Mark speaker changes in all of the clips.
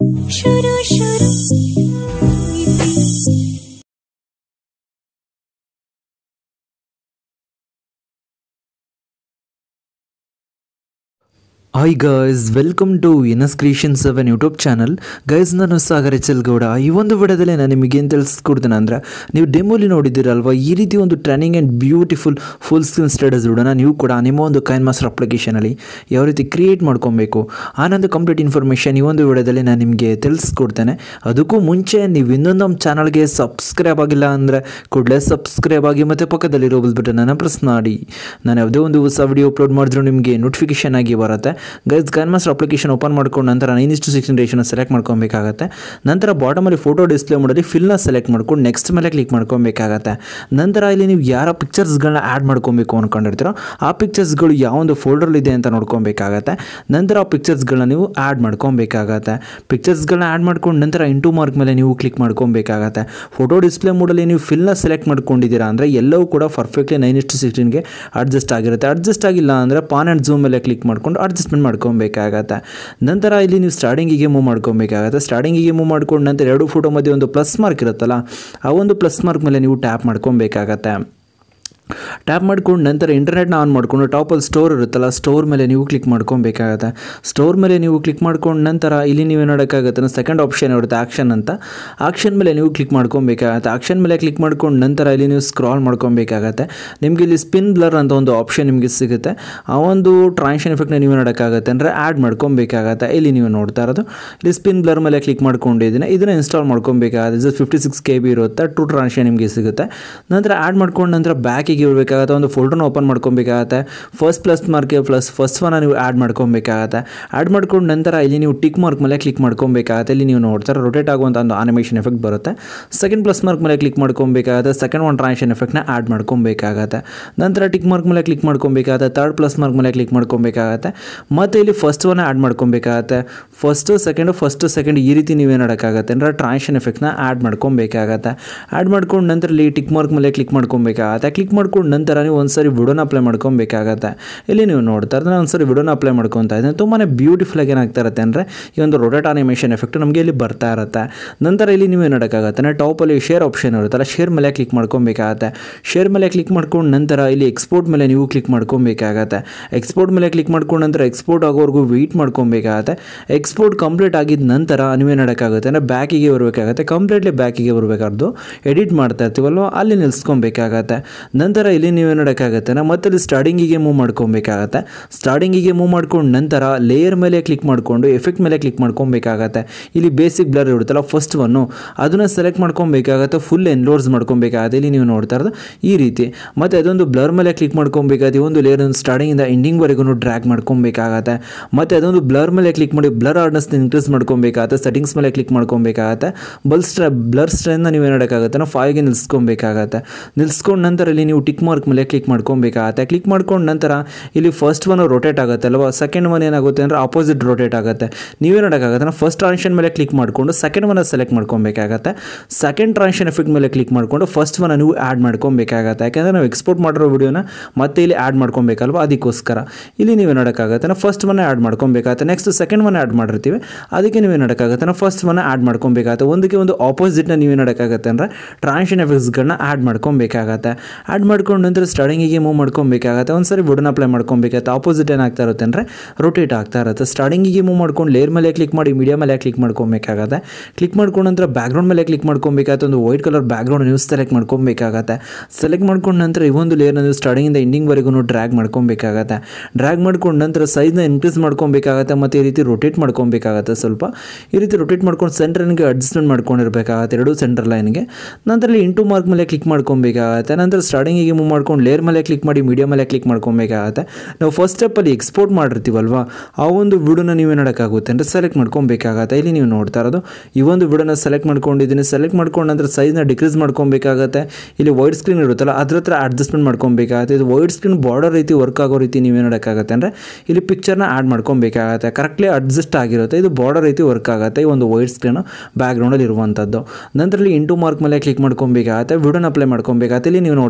Speaker 1: शुरू शुरू
Speaker 2: hi guys welcome to ಎನಸ್ creation seven YouTube channel guys ನಾನು ಸಾಗರ್ ಎಚ್ ಎಲ್ ಗೌಡ ಈ ಒಂದು ವಿಡಿಯೋದಲ್ಲಿ ನಾನು ನಿಮಗೆ ಏನು ತಿಳಿಸ್ಕೊಡ್ತೇನೆ ಅಂದರೆ ನೀವು ಡೆಮೋಲಿ ನೋಡಿದ್ದೀರಲ್ವ ಈ ರೀತಿ ಒಂದು training and beautiful full screen status ವಿಡಿಯೋನ ನೀವು ಕೂಡ ನಿಮ್ಮ ಒಂದು ಕೈನ್ ಮಾಸ್ಟರ್ ಅಪ್ಲಿಕೇಶನಲ್ಲಿ ಯಾವ ರೀತಿ ಕ್ರಿಯೇಟ್ ಮಾಡ್ಕೊಬೇಕು ಆನಂದ ಕಂಪ್ಲೀಟ್ ಇನ್ಫಾರ್ಮೇಷನ್ ಈ ಒಂದು ವಿಡಿಯೋದಲ್ಲಿ ನಾನು ನಿಮಗೆ ತಿಳಿಸ್ಕೊಡ್ತೇನೆ ಅದಕ್ಕೂ ಮುಂಚೆ ನೀವು ಇನ್ನೊಂದು ನಮ್ಮ ಚಾನಲ್ಗೆ ಸಬ್ಸ್ಕ್ರೈಬ್ ಆಗಿಲ್ಲ ಅಂದರೆ ಕೂಡಲೇ ಸಬ್ಸ್ಕ್ರೈಬ್ ಆಗಿ ಮತ್ತು ಪಕ್ಕದಲ್ಲಿರೋ ಬೆಲ್ ಬಟನನ್ನು ಪ್ರೆಸ್ ಮಾಡಿ ನಾನು ಯಾವುದೇ ಒಂದು ಹೊಸ ವಿಡಿಯೋ ಅಪ್ಲೋಡ್ ಮಾಡಿದ್ರು ನಿಮಗೆ ನೋಟಿಫಿಕೇಶನ್ ಆಗಿ ಬರುತ್ತೆ guys gun master application open ಮಾಡ್ಕೊಂಡು ನಂತರ ನೈನ್ ಇಷ್ಟು ಸಿಕ್ಸ್ಟೀನ್ ರೇಷನ್ನ ಸೆಲೆಕ್ಟ್ ಮಾಡ್ಕೊಬೇಕಾಗತ್ತೆ ನಂತರ ಬಾಟಮಲ್ಲಿ ಫೋಟೋ ಡಿಸ್ಪ್ಲೇ ಮಾಡಲಿ ಫಿಲ್ನ ಸೆಲೆಕ್ಟ್ ಮಾಡ್ಕೊಂಡು ನೆಕ್ಸ್ಟ್ ಮೇಲೆ ಕ್ಲಿಕ್ ಮಾಡ್ಕೊಬೇಕಾಗತ್ತೆ ನಂತರ ಇಲ್ಲಿ ನೀವು ಯಾರ ಪಿಕ್ಚರ್ಸ್ಗಳನ್ನ ಆ್ಯಡ್ ಮಾಡ್ಕೊಬೇಕು ಅಂದ್ಕೊಂಡಿರ್ತೀರೋ ಆ ಪಿಕ್ಚರ್ಸ್ಗಳು ಯಾವೊಂದು ಫೋಲ್ಡರ್ಲಿದೆ ಅಂತ ನೋಡ್ಕೊಬೇಕಾಗತ್ತೆ ನಂತರ ಆ ಪಿಕ್ಚರ್ಸ್ಗಳನ್ನ ನೀವು ಆ್ಯಡ್ ಮಾಡ್ಕೊಬೇಕಾಗತ್ತೆ ಪಿಕ್ಚರ್ಸ್ಗಳನ್ನ ಆ್ಯಡ್ ಮಾಡ್ಕೊಂಡು ನಂತರ ಇಂಟು ಮಾರ್ಕ್ ಮೇಲೆ ನೀವು ಕ್ಲಿಕ್ ಮಾಡ್ಕೊಬೇಕಾಗತ್ತೆ ಫೋಟೋ ಡಿಸ್ಪ್ಲೇ ಮೋಡಲ್ಲಿ ನೀವು ಫಿಲ್ನ ಸೆಲೆಕ್ಟ್ ಮಾಡ್ಕೊಂಡಿದ್ದೀರಾ ಅಂದರೆ ಎಲ್ಲವೂ ಕೂಡ ಪರ್ಫೆಕ್ಟ್ಲಿ ನೈನ್ ಇಷ್ಟು ಸಿಕ್ಸ್ಟೀನ್ಗೆ ಅಡ್ಜಸ್ಟ್ ಆಗಿರುತ್ತೆ ಅಡ್ಜಸ್ಟ್ ಆಗಿಲ್ಲ ಅಂದರೆ ಪಾನ್ ಆ್ಯಂಡ್ ಝೂಮ್ ಮೇಲೆ ಕ್ಲಿಕ್ ಮಾಡ್ಕೊಂಡು ಅಡ್ಜಸ್ಟ್ಮೆಂಟ್ ಮಾಡ್ಕೊಬೇಕಾಗತ್ತೆ ನಂತರ ಇಲ್ಲಿ ನೀವು ಸ್ಟಾರ್ಟಿಂಗಿಗೆ ಮೂವ್ ಮಾಡ್ಕೊಬೇಕಾಗತ್ತೆ ಸ್ಟಾರ್ಟಿಂಗಿಗೆ ಮೂವ್ ಮಾಡ್ಕೊಂಡು ನಂತರ ಎರಡು ಫೋಟೋ ಮಧ್ಯೆ ಒಂದು ಪ್ಲಸ್ ಮಾರ್ಕ್ ಇರುತ್ತಲ್ಲ ಆ ಒಂದು ಪ್ಲಸ್ ಮಾರ್ಕ್ ಮೇಲೆ ನೀವು ಟ್ಯಾಪ್ ಮಾಡ್ಕೊಬೇಕಾಗತ್ತೆ ಟ್ಯಾಪ್ ಮಾಡ್ಕೊಂಡು ನಂತರ ಇಂಟರ್ನೆಟ್ನ ಆನ್ ಮಾಡಿಕೊಂಡು ಟಾಪಲ್ಲಿ ಸ್ಟೋರ್ ಇರುತ್ತಲ್ಲ ಸ್ಟೋರ್ ಮೇಲೆ ನೀವು ಕ್ಲಿಕ್ ಮಾಡ್ಕೊಬೇಕಾಗತ್ತೆ ಸ್ಟೋರ್ ಮೇಲೆ ನೀವು ಕ್ಲಿಕ್ ಮಾಡ್ಕೊಂಡು ನಂತರ ಇಲ್ಲಿ ನೀವು ನೋಡೋಕ್ಕಾಗತ್ತೆ ಸೆಕೆಂಡ್ ಆಪ್ಷನ್ ಇರುತ್ತೆ ಆಕ್ಷನ್ ಅಂತ ಆಕ್ಷನ್ ಮೇಲೆ ನೀವು ಕ್ಲಿಕ್ ಮಾಡ್ಕೊಬೇಕಾಗತ್ತೆ ಆಕ್ಷನ್ ಮೇಲೆ ಕ್ಲಿಕ್ ಮಾಡ್ಕೊಂಡು ನಂತರ ಇಲ್ಲಿ ನೀವು ಸ್ಕ್ರಾಲ್ ಮಾಡ್ಕೊಬೇಕಾಗತ್ತೆ ನಿಮಗೆ ಇಲ್ಲಿ ಸ್ಪಿನ್ ಬ್ಲರ್ ಅಂತ ಒಂದು ಆಪ್ಷನ್ ನಿಮಗೆ ಸಿಗುತ್ತೆ ಆ ಒಂದು ಟ್ರಾನ್ಷನ್ ಎಫೆಕ್ಟ್ನ ನೀವು ನೋಡೋಕ್ಕಾಗತ್ತೆ ಅಂದರೆ ಆ್ಯಡ್ ಮಾಡ್ಕೊಬೇಕಾಗತ್ತೆ ಇಲ್ಲಿ ನೀವು ನೋಡ್ತಾ ಇರೋದು ಇಲ್ಲಿ ಸ್ಪಿನ್ ಬ್ಲರ್ ಮೇಲೆ ಕ್ಲಿಕ್ ಮಾಡ್ಕೊಂಡಿದ್ದೀನಿ ಇದನ್ನು ಇನ್ಸ್ಟಾಲ್ ಮಾಡ್ಕೊಬೇಕಾಗತ್ತೆ just fifty six K B ಇರುತ್ತೆ ಟು ಟ್ರಾನ್ಷನ್ ನಿಮಗೆ ಸಿಗುತ್ತೆ ನಂತರ ಆ್ಯಡ್ ಮಾಡ್ಕೊಂಡು ನಂತರ ಬ್ಯಾಕಿಗೆ ಇರಬೇಕಾಗತ್ತೆ ಒಂದು ಫೋಲ್ಡರ್ನ ಓಪನ್ ಮಾಡ್ಕೊಬೇಕಾಗತ್ತೆ first plus mark plus first ಒನ್ನ ನೀವು ಆ್ಯಡ್ ಮಾಡ್ಕೊಬೇಕಾಗತ್ತೆ ಆ್ಯಡ್ ಮಾಡ್ಕೊಂಡು ನಂತರ ಇಲ್ಲಿ ನೀವು ಟಿಕ್ ಮಾರ್ಕ್ ಮೇಲೆ ಕ್ಲಿಕ್ ಮಾಡ್ಕೊಬೇಕಾಗತ್ತೆ ಇಲ್ಲಿ ನೀವು ನೋಡ್ತಾರೆ ರೊಟೇಟ್ ಆಗುವಂಥ ಒಂದು ಆನಿಮೇಷನ್ ಎಫೆಕ್ಟ್ ಬರುತ್ತೆ ಸೆಕೆಂಡ್ ಪ್ಲಸ್ ಮಾರ್ಕ್ ಮೇಲೆ ಕ್ಲಿಕ್ ಮಾಡ್ಕೊಬೇಕಾಗತ್ತೆ ಸೆಕೆಂಡ್ ಒನ್ ಟ್ರಾನ್ಷನ್ ಎಫೆಕ್ಟ್ನ ಆ್ಯಡ್ ಮಾಡ್ಕೊಬೇಕಾಗತ್ತೆ ನಂತರ ಟಿಕ್ ಮಾರ್ಕ್ ಮೇಲೆ ಕ್ಲಿಕ್ ಮಾಡ್ಕೊಬೇಕಾಗತ್ತೆ ತರ್ಡ್ ಪ್ಲಸ್ ಮಾರ್ಕ್ ಮೇಲೆ ಕ್ಲಿಕ್ ಮಾಡ್ಕೊಬೇಕಾಗತ್ತೆ ಮತ್ತು ಇಲ್ಲಿ ಫಸ್ಟ್ ಒನ್ನ ಆ್ಯಡ್ ಮಾಡ್ಕೊಬೇಕಾಗತ್ತೆ ಫಸ್ಟು ಸೆಕೆಂಡು ಫಸ್ಟು ಸೆಕೆಂಡ್ ಈ ರೀತಿ ನೀವೇ ನೋಡೋಕ್ಕಾಗತ್ತೆ ಅಂದರೆ ಟ್ರಾನ್ಷನ್ ಎಫೆಕ್ಟ್ನ ಆ್ಯಡ್ ಮಾಡ್ಕೊಬೇಕಾಗತ್ತೆ ಆ್ಯಡ್ ಮಾಡ್ಕೊಂಡು ನಂತರ ಇಲ್ಲಿ ಟಿಕ್ ಮಾರ್ಕ್ ಮೇಲೆ ಕ್ಲಿಕ್ ಮಾಡ್ಕೊಬೇಕಾಗತ್ತೆ ಕ್ಲಿಕ್ ಮಾಡ್ಕೊಂಡು ನಂತರ ನೀವು ಒಂದ್ಸರಿ ವಿಡಿಯೋನ ಅಪ್ಲೈ ಮಾಡ್ಕೊಬೇಕಾಗತ್ತೆ ಇಲ್ಲಿ ನೀವು ನೋಡ್ತಾ ಇದ್ರೆ ಒಂದ್ಸರಿ ವಿಡಿಯೋನ ಅಪ್ಲೈ ಮಾಡ್ಕೊತಾ ಇದ್ದೀನಿ ತುಂಬಾ ಬ್ಯೂಟಿಫುಲ್ ಆಗಿ ಏನಾಗ್ತಾ ಇರುತ್ತೆ ಅಂದರೆ ಈ ಒಂದು ರೊಟೇಟ್ ಅನಿಮೇಷನ್ ಎಫೆಕ್ಟ್ ನಮಗೆ ಇಲ್ಲಿ ಬರ್ತಾ ಇರುತ್ತೆ ನಂತರ ಇಲ್ಲಿ ನೀವು ನೋಡೋಕ್ಕಾಗತ್ತೆ ಟಾಪಲ್ಲಿ ಶೇರ್ ಆಪ್ಷನ್ ಇರುತ್ತಲ್ಲ ಶೇರ್ ಮೇಲೆ ಕ್ಲಿಕ್ ಮಾಡ್ಕೊಬೇಕಾಗತ್ತೆ ಶೇರ್ ಮೇಲೆ ಕ್ಲಿಕ್ ಮಾಡ್ಕೊಂಡು ನಂತರ ಇಲ್ಲಿ ಎಕ್ಸ್ಪೋರ್ಟ್ ಮೇಲೆ ನೀವು ಕ್ಲಿಕ್ ಮಾಡ್ಕೊಬೇಕಾಗತ್ತೆ ಎಕ್ಸ್ಪೋರ್ಟ್ ಮೇಲೆ ಕ್ಲಿಕ್ ಮಾಡ್ಕೊಂಡು ನಂತರ ಎಕ್ಸ್ಪೋರ್ಟ್ ಆಗೋವರೆಗೂ ವೆಯ್ಟ್ ಮಾಡ್ಕೊಬೇಕಾಗತ್ತೆ ಎಕ್ಸ್ಪೋರ್ಟ್ ಕಂಪ್ಲೀಟ್ ಆಗಿದ ನಂತರ ನೀವೇ ನೋಡೋಕ್ಕಾಗುತ್ತೆ ಅಂದರೆ ಬ್ಯಾಕಿಗೆ ಬರಬೇಕಾಗತ್ತೆ ಕಂಪ್ಲೀಟ್ಲಿ ಬ್ಯಾಕಿಗೆ ಬರಬೇಕಾರ್ದು ಎಡಿಟ್ ಮಾಡ್ತಾ ಇರ್ತೀವಲ್ವ ಅಲ್ಲಿ ನಿಲ್ಸ್ಕೊಬೇಕಾಗತ್ತೆ ನಂತರ ಇಲ್ಲಿ ನೀವೇ ನೋಡೋಕ್ಕಾಗತ್ತೆ ಮತ್ತೆ ಇಲ್ಲಿ ಸ್ಟಾರ್ಟಿಂಗಿಗೆ ಮೂವ್ ಮಾಡ್ಕೊಬೇಕಾಗತ್ತೆ ಸ್ಟಾರ್ಟಿಂಗಿಗೆ ಮೂವ್ ಮಾಡ್ಕೊಂಡು ನಂತರ ಲೇಯರ್ ಮೇಲೆ ಕ್ಲಿಕ್ ಮಾಡಿಕೊಂಡು ಎಫೆಕ್ಟ್ ಮೇಲೆ ಕ್ಲಿಕ್ ಮಾಡ್ಕೊಬೇಕಾಗತ್ತೆ ಇಲ್ಲಿ ಬೇಸಿಕ್ ಬ್ಲರ್ ಇರುತ್ತಲ್ಲ ಫಸ್ಟ್ ಒನ್ನು ಅದನ್ನು ಸೆಲೆಕ್ಟ್ ಮಾಡ್ಕೊಬೇಕಾಗತ್ತೆ ಫುಲ್ ಎನ್ಲೋರ್ಸ್ ಮಾಡ್ಕೊಬೇಕಾಗತ್ತೆ ಇಲ್ಲಿ ನೀವು ನೋಡ್ತಾ ಇರೋದು ಈ ರೀತಿ ಮತ್ತು ಅದೊಂದು ಬ್ಲರ್ ಮೇಲೆ ಕ್ಲಿಕ್ ಮಾಡ್ಕೊಬೇಕಾಗತ್ತೆ ಈ ಒಂದು ಲೇಯರ್ ಒಂದು ಸ್ಟಾರ್ಟಿಂಗಿಂದ ಎಂಡಿಂಗ್ವರೆಗೂ ಡ್ರ್ಯಾಗ್ ಮಾಡ್ಕೊಬೇಕಾಗತ್ತೆ ಮತ್ತು ಅದೊಂದು ಬ್ಲರ್ ಮೇಲೆ ಕ್ಲಿಕ್ ಮಾಡಿ ಬ್ಲರ್ ಆರ್ಡ್ನೆಸ್ ಇನ್ಕ್ರೀಸ್ ಮಾಡ್ಕೊಬೇಕಾಗತ್ತೆ ಸೆಟ್ಟಿಂಗ್ಸ್ ಮೇಲೆ ಕ್ಲಿಕ್ ಮಾಡ್ಕೊಬೇಕಾಗತ್ತೆ ಬಲ್ ಸ್ಟ್ರ ಬ್ಲರ್ ಸ್ಟ್ರೆನ್ನ ನೀವು ಏನು ಮಾಡೋಕ್ಕಾಗತ್ತೆ ನಾವು ಫೈವ್ಗೆ ನಿಲ್ಸ್ಕೊಬೇಕಾಗತ್ತೆ ನಿಲ್ಸ್ಕೊಂಡು ನಂತರ ಇಲ್ಲಿ ನೀವು ಟಿಕ್ ಮಾರ್ಕ್ ಮೇಲೆ ಕ್ಲಿಕ್ ಮಾಡ್ಕೊಬೇಕಾಗತ್ತೆ ಕ್ಲಿಕ್ ಮಾಡ್ಕೊಂಡು ನಂತರ ಇಲ್ಲಿ ಫಸ್ಟ್ ಒನ್ ರೊಟೇಟ್ ಆಗುತ್ತೆ ಅಲ್ವಾ ಸೆಕೆಂಡ್ ಒನ್ ಏನಾಗುತ್ತೆ ಅಂದರೆ ಆಪೋಸಿಟ್ ರೊಟೇಟ್ ಆಗುತ್ತೆ ನೀವೇ ನೋಡೋಕ್ಕಾಗತ್ತೆ ನಾವು ಫಸ್ಟ್ ಟ್ರಾನ್ಷನ್ ಮೇಲೆ ಕ್ಲಿಕ್ ಮಾಡಿಕೊಂಡು ಸೆಕೆಂಡ್ ಒನ್ನ ಸೆಲೆಕ್ಟ್ ಮಾಡ್ಕೊಬೇಕಾಗತ್ತೆ ಸೆಕೆಂಡ್ ಟ್ರಾನ್ಷನ್ ಎಫೆಕ್ಟ್ ಮೇಲೆ ಕ್ಲಿಕ್ ಮಾಡಿಕೊಂಡು ಫಸ್ಟ್ ಒನ್ನ ನೀವು ಆ್ಯಡ್ ಮಾಡ್ಕೊಬೇಕಾಗತ್ತೆ ಯಾಕೆಂದರೆ ನಾವು ಎಕ್ಸ್ಪೋರ್ಟ್ ಮಾಡಿರೋ ವಿಡಿಯೋನ ಮತ್ತೆ ಇಲ್ಲಿ ಆ್ಯಡ್ ಮಾಡ್ಕೊಬೇಕಲ್ವ ಅದಕ್ಕೋಸ್ಕರ ಇಲ್ಲಿ ನೀವೇ ನೋಡೋಕ್ಕಾಗತ್ತೆ ನಾವು ಫಸ್ಟ್ ಒನ್ನ ಆ್ಯಡ್ ಮಾಡ್ಕೊಬೇಕಾಗತ್ತೆ ನೆಕ್ಸ್ಟ್ ಸೆಕೆಂಡ್ ಒನ್ನ ಆ್ಯಡ್ ಮಾಡಿರ್ತೀವಿ ಅದಕ್ಕೆ ನೀವೇ ನೋಡೋಕ್ಕಾಗತ್ತೆ ನಾವು ಫಸ್ಟ್ ಒನ್ನ ಆ್ಯಡ್ ಮಾಡ್ಕೊಬೇಕಾಗತ್ತೆ ಒಂದಕ್ಕೆ ಒಂದು ಆಪೋಸಿಟ್ನ ನೀವೇ ನೋಡೋಕ್ಕಾಗತ್ತೆ ಅಂದರೆ ಟ್ರಾನ್ಷನ್ ಎಫೆಕ್ಟ್ಸ್ಗಳನ್ನ ಆ್ಯಡ್ ಮಾಡ್ಕೊಬೇಕಾಗತ್ತೆ ಆ್ಯಡ್ ಮಾಡ್ಕೊಂಡು ನಂತರ ಸ್ಟಾರ್ಟಿಂಗಿಗೆ ಮೂವ್ ಮಾಡ್ಕೊಬೇಕಾಗತ್ತೆ ಒಂದು ಸರಿ ವುಡನ್ ಅಪ್ಲೈ ಮಾಡ್ಕೊಬೇಕಾಗತ್ತೆ ಆಪೋಸಿಟ್ ಏನಾಗ್ತಾ ಇರುತ್ತೆ ಅಂದರೆ ರೊಟೇಟ್ ಆಗ್ತಾ ಇರುತ್ತೆ ಸ್ಟಾರ್ಟಿಂಗಿಗೆ ಮೂವ್ ಮಾಡ್ಕೊಂಡು ಲೇಯರ್ ಮೇಲೆ ಕ್ಲಿಕ್ ಮಾಡಿ ಮೀಡಿಯಾ ಮೇಲೆ ಕ್ಲಿಕ್ ಮಾಡ್ಕೊಬೇಕಾಗತ್ತೆ ಕ್ಲಿಕ್ ಮಾಡ್ಕೊಂಡು ನಂತರ ಬ್ಯಾಕ್ಗ್ರೌಂಡ್ ಮೇಲೆ ಕ್ಲಿಕ್ ಮಾಡ್ಕೊಬೇಕಾಗತ್ತೆ ಒಂದು ವೈಟ್ ಕಲರ್ ಬ್ಯಾಕ್ಗ್ರೌಂಡ್ ನೀವು ಸೆಲೆಕ್ಟ್ ಮಾಡ್ಕೊಬೇಕಾಗತ್ತೆ ಸೆಲೆಕ್ಟ್ ಮಾಡ್ಕೊಂಡು ನಂತರ ಈ ಒಂದು ಲೇಯರ್ನ ನೀವು ಸ್ಟಾರ್ಟಿಂಗಿಂದ ಎಂಡಿಂಗ್ವರೆಗೂ ಡ್ರ್ಯಾಗ್ ಮಾಡ್ಕೊಬೇಕಾಗತ್ತೆ ಡ್ರ್ಯಾಗ್ ಮಾಡ್ಕೊಂಡು ನಂತರ ಸೈಜ್ನ ಇನ್ಕ್ರೀಸ್ ಮಾಡ್ಕೊಬೇಕಾಗತ್ತೆ ಮತ್ತು ಈ ರೀತಿ ರೊಟೇಟ್ ಮಾಡ್ಕೊಬೇಕಾಗತ್ತೆ ಸ್ವಲ್ಪ ಈ ರೀತಿ ರೊಟೇಟ್ ಮಾಡ್ಕೊಂಡು ಸೆಂಟ್ರನ್ಗೆ ಅಡ್ಜಸ್ಟ್ಮೆಂಟ್ ಮಾಡ್ಕೊಂಡಿರ್ಬೇಕಾಗತ್ತೆ ಎರಡು ಸೆಂಟರ್ ಲೈನ್ಗೆ ನಂತರ ಇಲ್ಲಿ ಇಂಟು ಮಾರ್ಕ್ ಮೇಲೆ ಕ್ಲಿಕ್ ಮಾಡ್ಕೊಬೇಕಾಗತ್ತೆ ನಂತರ ಸ್ಟಾರ್ಟಿಂಗಿಗೆ ಮೂವ್ ಮಾಡ್ಕೊಂಡು ಲೇಯರ್ ಮೇಲೆ ಕ್ಲಿಕ್ ಮಾಡಿ ಮೀಡಿಯಾ ಮೇಲೆ ಕ್ಲಿಕ್ ಮಾಡ್ಕೊಬೇಕಾಗತ್ತೆ ನಾವು ಫಸ್ಟ್ ಸ್ಟೆಪ್ಪಲ್ಲಿ ಎಕ್ಸ್ಪೋರ್ಟ್ ಮಾಡಿರ್ತೀವಲ್ವ ಆ ಒಂದು ವಿಡಿಯೋನ ನೀವೇ ನೋಡೋಕ್ಕಾಗುತ್ತೆ ಅಂದರೆ ಸೆಲೆಕ್ಟ್ ಮಾಡ್ಕೊಬೇಕಾಗತ್ತೆ ಇಲ್ಲಿ ನೀವು ನೋಡ್ತಾ ಇರೋದು ಈ ಒಂದು ವಿಡಿಯೋನ ಸೆಲೆಕ್ಟ್ ಮಾಡ್ಕೊಂಡಿದ್ದೀನಿ ಸೆಲೆಕ್ಟ್ ಮಾಡ್ಕೊಂಡು ನಂತರ ಸೈಜ್ನ ಡಿಕ್ರೀಸ್ ಮಾಡ್ಕೊಬೇಕಾಗತ್ತೆ ಇಲ್ಲಿ ವೈಡ್ ಸ್ಕ್ರೀನ್ ಇರುತ್ತಲ್ಲ ಅದ್ರ ಹತ್ರ ಅಡ್ಜಸ್ಟ್ಮೆಂಟ್ ಮಾಡ್ಕೊಬೇಕಾಗತ್ತೆ ಇದು ವೈಡ್ ಸ್ಕ್ರೀನ್ ಬಾರ್ಡರ್ ರೀತಿ ವರ್ಕ್ ಆಗೋ ರೀತಿ ನೀವೇ ನೋಡೋಕ್ಕಾಗತ್ತೆ ಅಂದರೆ ಇಲ್ಲಿ ಪಿಕ್ಚರ್ನ ಆ್ಯಡ್ ಮಾಡ್ಕೊಬೇಕಾಗತ್ತೆ ಕರೆಕ್ಟ್ಲಿ ಅಡ್ಜಸ್ಟ್ ಆಗಿರುತ್ತೆ ಇದು ಬಾರ್ಡರ್ ರೀತಿ ವರ್ಕ್ ಆಗುತ್ತೆ ಈ ಒಂದು ವೈಡ್ ಸ್ಕ್ರೀನ್ ಬ್ಯಾಕ್ಗ್ರೌಂಡಲ್ಲಿ ಇರುವಂಥದ್ದು ನಂತರ ಇಲ್ಲಿ ಇಂಟು ಮಾರ್ಕ್ ಮೇಲೆ ಕ್ಲಿಕ್ ಮಾಡ್ಕೊಬೇಕಾಗತ್ತೆ ವಿಡಿಯೋನ ಅಪ್ಲೈ ಮಾಡ್ಕೊಬೇಕಾಗತ್ತೆ ಇಲ್ಲಿ ನೀವು ನೋಡ್ತಾರೆ ಒಂದು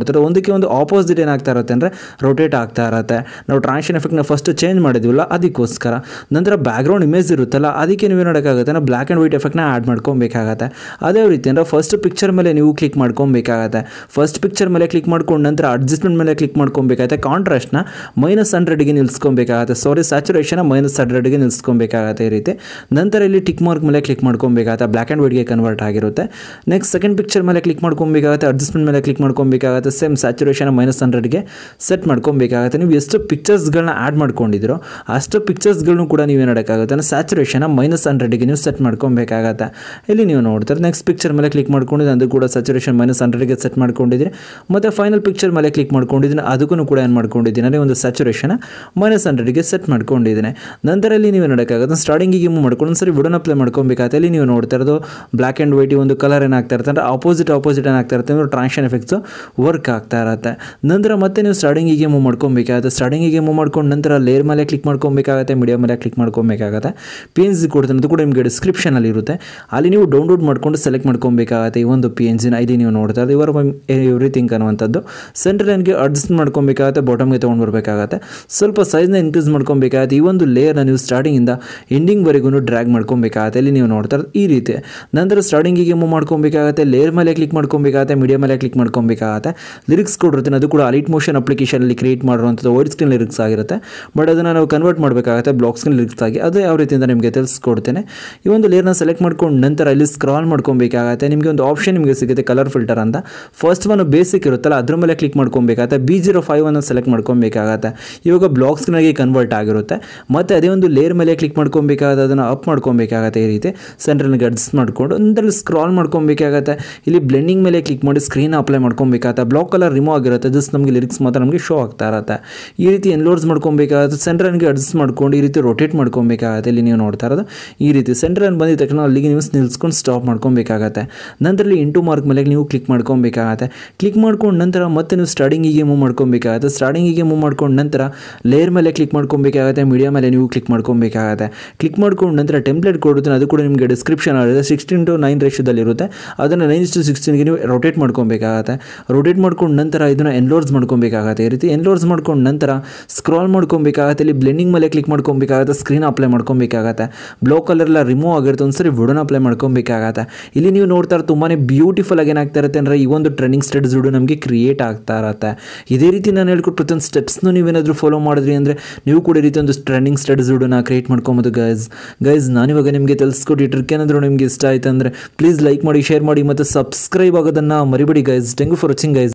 Speaker 2: ಅದಕ್ಕೆ ಒಂದು ಆಪೋಸಿಟ್ ಏನಾಗ್ತಾ ಇರುತ್ತೆ ಅಂದರೆ ರೊಟೇಟ್ ಆಗ್ತಾ ಇರುತ್ತೆ ನಾವು ಟ್ರಾನ್ಷನ್ ಎಫೆಕ್ಟ್ನ ಫಸ್ಟ್ ಚೇಂಜ್ ಮಾಡಿದ್ವಲ್ಲ ಅದಕ್ಕೋಸ್ಕರ ನಂತರ ಬ್ಯಾಕ್ಗ್ರೌಂಡ್ ಇಮೇಜ್ ಇರುತ್ತಲ್ಲ ಅದಕ್ಕೆ ನೀವು ನೋಡೋಕ್ಕಾಗುತ್ತೆ ನಾವು ಬ್ಲ್ಯಾಕ್ ಆ್ಯಂಡ್ ವೈಟ್ ಎಫೆಕ್ಟ್ನ ಆ್ಯಡ್ ಮಾಡ್ಕೊಬೇಕಾಗತ್ತೆ ಅದೇ ರೀತಿ ಅಂದರೆ ಫಸ್ಟ್ ಪಿಕ್ಚರ್ ಮೇಲೆ ನೀವು ಕ್ಲಿಕ್ ಮಾಡ್ಕೊಬೇಕಾಗತ್ತೆ ಫಸ್ಟ್ ಪಿಕ್ಚರ್ ಮೇಲೆ ಕ್ಲಿಕ್ ಮಾಡ್ಕೊಂಡು ನಂತರ ಅಡ್ಜಸ್ಟ್ಮೆಂಟ್ ಮೇಲೆ ಕ್ಲಿಕ್ ಮಾಡ್ಕೊಬೇಕಾಗತ್ತೆ ಕಾಂಟ್ರಾಸ್ಟ್ನ ಮೈನಸ್ ಹಂಡ್ರೆಡ್ಗೆ ನಿಲ್ಸ್ಕೊಬೇಕಾಗತ್ತೆ ಸಾರಿ ಸ್ಯಾಚುರೇಷನ್ ಮೈನಸ್ ಹಂಡ್ರೆಡ್ಗೆ ನಿಲ್ಸ್ಕೊಬೇಕಾಗತ್ತೆ ಈ ರೀತಿ ನಂತರ ಇಲ್ಲಿ ಟಿಕ್ ಮಾರ್ಕ್ ಮೇಲೆ ಕ್ಲಿಕ್ ಮಾಡ್ಕೊಬೇಕಾಗತ್ತೆ ಬ್ಲ್ಯಾಕ್ ಆ್ಯಂಡ್ ವೈಟ್ಗೆ ಕನ್ವರ್ಟ್ ಆಗಿರುತ್ತೆ ನೆಕ್ಸ್ಟ್ ಸೆಕೆಂಡ್ ಪಿಕ್ಚರ್ ಮೇಲೆ ಕ್ಲಿಕ್ ಮಾಡ್ಕೊಬೇಕಾಗತ್ತೆ ಅಡ್ಜಸ್ಟ್ಮೆಂಟ್ ಮೇಲೆ ಕ್ಲಿಕ್ ಮಾಡ್ಕೊಬೇಕಾಗತ್ತೆ ಸೇಮ್ ಸ್ಯಾಚುರೇಷನ್ ಮೈನಸ್ ಹಂಡ್ರೆಡ್ಗೆ ಸೆಟ್ ಮಾಡ್ಕೊಬೇಕಾಗತ್ತೆ ನೀವು ಎಷ್ಟು ಪಿಕ್ಚರ್ಸ್ಗಳನ್ನ ಆ್ಯಡ್ ಮಾಡ್ಕೊಂಡಿದ್ದೀರೋ ಅಷ್ಟು ಪಿಕ್ಚರ್ಸ್ಗಳನ್ನು ಕೂಡ ನೀವು ಏನು ಮಾಡೋಕ್ಕಾಗುತ್ತೆ ಅಂದರೆ ಸ್ಯಾಚುರೇಷನ್ ಮೈನಸ್ ಹಂಡ್ರೆಡ್ಗೆ ನೀವು ಸೆಟ್ ಮಾಡ್ಕೊಬೇಕಾಗತ್ತೆ ಇಲ್ಲಿ ನೀವು ನೋಡ್ತಾರೆ ನೆಕ್ಸ್ಟ್ ಪಿಕ್ಚರ್ ಮೇಲೆ ಕ್ಲಿಕ್ ಮಾಡ್ಕೊಂಡಿದ್ದು ಅದು ಕೂಡ ಸ್ಯಾಚುರೇಷನ್ ಮೈನಸ್ ಹಂಡ್ರೆಡ್ಗೆ ಸೆಟ್ ಮಾಡ್ಕೊಂಡಿದ್ದೀರಿ ಮತ್ತು ಫೈನಲ್ ಪಿಕ್ಚರ್ ಮೇಲೆ ಕ್ಲಿಕ್ ಮಾಡ್ಕೊಂಡಿದ್ದೀನಿ ಅದಕ್ಕೂ ಕೂಡ ಏನು ಮಾಡ್ಕೊಂಡಿದ್ದೀನಿ ಅಂದರೆ ಒಂದು ಸ್ಯಾಚುರೇಷನ್ ಮೈನಸ್ ಹಂಡ್ರೆಡ್ಗೆ ಸೆಟ್ ಮಾಡ್ಕೊಂಡಿದ್ದೀನಿ ನಂತರ ಇಲ್ಲಿ ನೀವು ನೋಡೋಕ್ಕಾಗುತ್ತೆ ಸ್ಟಾರ್ಟಿಂಗಿಗೆ ಮೂವ್ ಮಾಡ್ಕೊಂಡು ಸರಿ ವಿಡೋನ್ ಅಪ್ಲೈ ಮಾಡ್ಕೊಬೇಕಾಗುತ್ತೆ ಇಲ್ಲಿ ನೀವು ನೋಡ್ತಾ ಇರೋದು ಬ್ಲ್ಯಾಕ್ ಆ್ಯಂಡ್ ವೈಟ್ ಒಂದು ಕಲರ್ ಏನಾಗ್ತಾ ಇರುತ್ತೆ ಅಂದರೆ ಆಪೋಸಿಟ್ ಆಪೋಸಿಟ್ ಏನಾಗ್ತಾ ಇರುತ್ತೆ ಅಂದರೆ ಟ್ರಾನ್ಷನ್ ಎಫೆಕ್ಟ್ಸು ವರ್ಕ್ ಆಗ್ತಾ ಇರುತ್ತೆ ನಂತರ ಮತ್ತೆ ನೀವು ಸ್ಟಾರ್ಟಿಂಗಿಗೆ ಮೂವ್ ಮಾಡ್ಕೊಬೇಕಾಗುತ್ತೆ ಸ್ಟಾರ್ಟಿಂಗಿಗೆ ಮೂವ್ ಮಾಡ್ಕೊಂಡು ನಂತರ ಲೇಯರ್ ಮೇಲೆ ಕ್ಲಿಕ್ ಮಾಡ್ಕೊಬೇಕಾಗುತ್ತೆ ಮೀಡಿಯಾ ಮೇಲೆ ಕ್ಲಿಕ್ ಮಾಡ್ಕೊಬೇಕಾಗುತ್ತೆ ಪಿ ಎನ್ ಜಿ ಕೊಡ್ತೀನಿ ಅದು ಕೂಡ ನಿಮಗೆ ಡಿಸ್ಕ್ರಿಪ್ಷನಲ್ಲಿ ಇರುತ್ತೆ ಅಲ್ಲಿ ನೀವು ಡೌನ್ಲೋಡ್ ಮಾಡ್ಕೊಂಡು ಸೆಲೆಕ್ಟ್ ಮಾಡ್ಕೊಬೇಕಾಗುತ್ತೆ ಈ ಒಂದು ಪಿ ಎನ್ ಜಿನ ಇಲ್ಲಿ ನೀವು ನೋಡ್ತಾ ಇರೋದು ಇವರ ಎವ್ರಿಥಿಂಗ್ ಅನ್ನುವಂಥದ್ದು ಸೆಂಟ್ರ್ ಲೈನ್ಗೆ ಅಡ್ಜಸ್ಟ್ ಮಾಡ್ಕೊಬೇಕಾಗುತ್ತೆ ಬಾಟಮ್ಗೆ ತೊಗೊಂಡು ಬರಬೇಕಾಗುತ್ತೆ ಸ್ವಲ್ಪ ಸೈಜ್ನ ಇನ್ಕ್ರೀಸ್ ಮಾಡ್ಕೊಬೇಕಾಗುತ್ತೆ ಈ ಒಂದು ಲೇಯರ್ನ ನೀವು ಸ್ಟಾರ್ಟಿಂಗಿಂದ ಎಂಡಿಂಗ್ವರೆಗೂ ಡ್ರ್ಯಾಗ್ ಮಾಡ್ಕೊಬೇಕಾಗುತ್ತೆ ಇಲ್ಲಿ ನೀವು ನೋಡ್ತಾ ಇರೋದು ಈ ರೀತಿ ನಂತರ ಸ್ಟಾರ್ಟಿಂಗಿಗೆ ಮೂವ್ ಮಾಡ್ಕೊಬೇಕಾಗುತ್ತೆ ಲೇಯರ್ ಮೇಲೆ ಕ್ಲಿಕ್ ಮಾಡ್ಕೊಬೇಕಾಗುತ್ತೆ ಮೀಡಿಯಾ ಮೇಲೆ ಕ್ಲಿಕ್ ಮಾಡ್ಕೊಬೇಕಾಗುತ್ತೆ ಲಿರಿಕ್ಸ್ ಕೊಡಿರ್ತೀನಿ ಅದು ಕೂಡ ಅಲೈಟ್ ಮೋಷನ್ ಅಪ್ಲಿಕೇಶನಲ್ಲಿ ಕ್ರಿಯೇಟ್ ಮಾಡಿರುವಂಥದ್ದು ವೈಡ್ ಸ್ಕ್ರೀನ್ ಲಿರಿಕ್ಸ್ ಆಗಿರುತ್ತೆ ಬಟ್ ಅದನ್ನು ನಾವು ಕನ್ವರ್ಟ್ ಮಾಡಬೇಕಾಗುತ್ತೆ ಬ್ಲಾಕ್ ಸ್ಕ್ರೀನ್ ಲಿರಿಕ್ಸ್ ಆಗಿ ಅದು ಯಾವ ರೀತಿಯಿಂದ ನಿಮಗೆ ತಿಳಿಸ್ಕೊಡ್ತೇನೆ ಈ ಒಂದು ಲೇಯರ್ನ ಸೆಲೆಕ್ಟ್ ಮಾಡ್ಕೊಂಡು ನಂತರ ಇಲ್ಲಿ ಸ್ಕ್ರಾಲ್ ಮಾಡ್ಕೊಬೇಕಾಗತ್ತೆ ನಿಮಗೆ ಒಂದು ಆಪ್ಷನ್ ನಿಮಗೆ ಸಿಗುತ್ತೆ ಕಲರ್ ಫಿಲ್ಟರ್ ಅಂತ ಫಸ್ಟ್ ಒನ್ ಬೇಸಿಕ್ ಇರುತ್ತಲ್ಲ ಅದ್ರ ಮೇಲೆ ಕ್ಲಿಕ್ ಮಾಡ್ಕೊಬೇಕಾಗತ್ತೆ ಬಿ ಜೀರೋ ಫೈವ್ ಅನ್ನು ಸೆಲೆಕ್ಟ್ ಮಾಡ್ಕೊಬೇಕಾಗತ್ತೆ ಇವಾಗ ಬ್ಲಾಕ್ ಸ್ಕ್ರೀನಾಗಿ ಕನ್ವರ್ಟ್ ಆಗಿರುತ್ತೆ ಮತ್ತು ಅದೇ ಒಂದು ಲೇಯರ್ ಮೇಲೆ ಕ್ಲಿಕ್ ಮಾಡ್ಕೊಬೇಕಾಗತ್ತೆ ಅದನ್ನು ಅಪ್ ಮಾಡ್ಕೊಬೇಕಾಗತ್ತೆ ಈ ರೀತಿ ಸೆಂಟ್ರಲ್ಗೆ ಅಡ್ಜಸ್ಟ್ ಮಾಡಿಕೊಂಡು ನಂತರ ಸ್ಕ್ರಾಲ್ ಮಾಡ್ಕೊಬೇಕಾಗತ್ತೆ ಇಲ್ಲಿ ಬ್ಲೆಂಡಿಂಗ್ ಮೇಲೆ ಕ್ಲಿಕ್ ಮಾಡಿ ಸ್ಕ್ರೀನ್ ಅಪ್ಲೈ ಮಾಡ್ಕೊಬೇಕಾಗತ್ತೆ ಬ್ಲಾಕ್ ಕಲರ್ ರಿಮೂವ್ ಆಗಿರುತ್ತೆ ಜಸ್ಟ್ ನಮಗೆ ಲಿರಿಕ್ಸ್ ಮಾತ್ರ ನಮಗೆ ಶೋ ಆಗ್ತಾ ಇರುತ್ತೆ ಈ ರೀತಿ ಎನ್ಲೋಡ್ಸ್ ಮಾಡ್ಕೊಬೇಕಾಗುತ್ತೆ ಸೆಂಟ್ರನ್ಗೆ ಅಡ್ಜಸ್ಟ್ ಮಾಡ್ಕೊಂಡು ಈ ರೀತಿ ರೊಟೇಟ್ ಮಾಡ್ಕೊಬೇಕಾಗತ್ತೆ ಇಲ್ಲಿ ನೀವು ನೋಡ್ತಾ ಇರೋದು ಈ ರೀತಿ ಸೆಂಟ್ರನ್ ಬಂದಿದ ತಕ್ಷಣ ಅಲ್ಲಿಗೆ ನೀವು ನಿಲ್ಸ್ಕೊಂಡು ಸ್ಟಾಪ್ ಮಾಡ್ಕೊಬೇಕಾಗತ್ತೆ ನಂತರ ಇಲ್ಲಿ ಇಂಟು ಮಾರ್ಕ್ ಮೇಲೆ ನೀವು ಕ್ಲಿಕ್ ಮಾಡ್ಕೊಬೇಕಾಗತ್ತೆ ಕ್ಲಿಕ್ ಮಾಡ್ಕೊಂಡು ನಂತರ ಮತ್ತೆ ನೀವು ಸ್ಟಾರ್ಟಿಂಗಿಗೆ ಮೂವ್ ಮಾಡ್ಕೊಬೇಕಾಗತ್ತೆ ಸ್ಟಾರ್ಟಿಂಗಿಗೆ ಮೂವ್ ಮಾಡ್ಕೊಂಡು ನಂತರ ಲೇಯರ್ ಮೇಲೆ ಕ್ಲಿಕ್ ಮಾಡ್ಕೊಬೇಕಾಗತ್ತೆ ಮೀಡಿಯಾ ಮೇಲೆ ನೀವು ಕ್ಲಿಕ್ ಮಾಡ್ಕೊಬೇಕಾಗತ್ತೆ ಕ್ಲಿಕ್ ಮಾಡ್ಕೊಂಡು ನಂತರ ಟೆಂಪ್ಲೇಟ್ ಕೊಡುತ್ತೆ ಅದು ಕೂಡ ನಿಮಗೆ ಡಿಸ್ಕ್ರಿಪ್ಷನ್ ಆಗಿದೆ ಸಿಕ್ಸ್ಟೀನ್ ಟು ನೈನ್ ರೇಷದಲ್ಲಿ ಅದನ್ನು ನೈನ್ ಟು ಸಿಕ್ಸ್ಟೀನ್ಗೆ ನೀವು ರೊಟೇಟ್ ಮಾಡ್ಕೊಬೇಕಾಗತ್ತೆ ರೊಟೇಟ್ ಮಾಡ್ಕೊಂಡು ನಂತರ ಇದನ್ನು ಎನ್ಲೋರ್ಸ್ ಮಾಡ್ಕೊಬೇಕಾಗತ್ತೆ ಈ ರೀತಿ ಎನ್ಲೋರ್ಸ್ ಮಾಡ್ಕೊಂಡು ನಂತರ ಸ್ಕ್ರಾಲ್ ಮಾಡ್ಕೊಬೇಕಾಗತ್ತೆ ಇಲ್ಲಿ ಬ್ಲೆಂಡಿಂಗ್ ಮೇಲೆ ಕ್ಲಿಕ್ ಮಾಡ್ಕೊಬೇಕಾಗತ್ತೆ ಸ್ಕ್ರೀನ್ ಅಪ್ಲೈ ಮಾಡ್ಕೊಬೇಕಾಗತ್ತೆ ಬ್ಲೋ ಕಲರ್ ಎಲ್ಲ ರಿಮೂವ್ ಆಗಿರುತ್ತೆ ಒಂದ್ಸರಿ ವಿಡೋನ ಅಪ್ಲೈ ಮಾಡ್ಕೊಬೇಕಾಗತ್ತೆ ಇಲ್ಲಿ ನೀವು ನೋಡ್ತಾ ಇರೋ ತುಂಬಾ ಬ್ಯೂಟಿಫುಲ್ ಆಗಿ ಏನಾಗ್ತಾ ಇರುತ್ತೆ ಅಂದರೆ ಈ ಒಂದು ಟ್ರೆಂಡಿಂಗ್ ಸ್ಟೆಡ್ಸ್ ವಿಡಿಯೋ ನಮಗೆ ಕ್ರಿಯೇಟ್ ಆಗ್ತಾ ಇರುತ್ತೆ ಇದೇ ರೀತಿ ನಾನು ಹೇಳ್ಕೊಟ್ಟು ಪ್ರತಿಯೊಂದು ಸ್ಟೆಪ್ಸ್ನು ನೀವೇನಾದರೂ ಫಾಲೋ ಮಾಡಿದ್ರಿ ಅಂದರೆ ನೀವು ಕೂಡ ಈ ರೀತಿ ಒಂದು ಟ್ರೆಂಡಿಂಗ್ ಸ್ಟಡೀಸ್ ವಿಡಿಯೋನ ಕ್ರಿಯೇಟ್ ಮಾಡ್ಕೊಬೋದು ಗೈಸ್ ಗೈಸ್ ನಾನಿವಾಗ ನಿಮಗೆ ತಿಳಿಸ್ಕೊಟ್ಟು ಟ್ರಿಕ್ ಏನಾದರೂ ನಿಮಗೆ ಇಷ್ಟ ಆಯ್ತು ಅಂದರೆ ಪ್ಲೀಸ್ ಲೈಕ್ ಮಾಡಿ ಶೇರ್ ಮಾಡಿ ಮತ್ತು ಸಬ್ಸ್ಕ್ರೈಬ್ ಆಗೋದನ್ನು ಮರಿಬೇಡಿ guys thank you for watching guys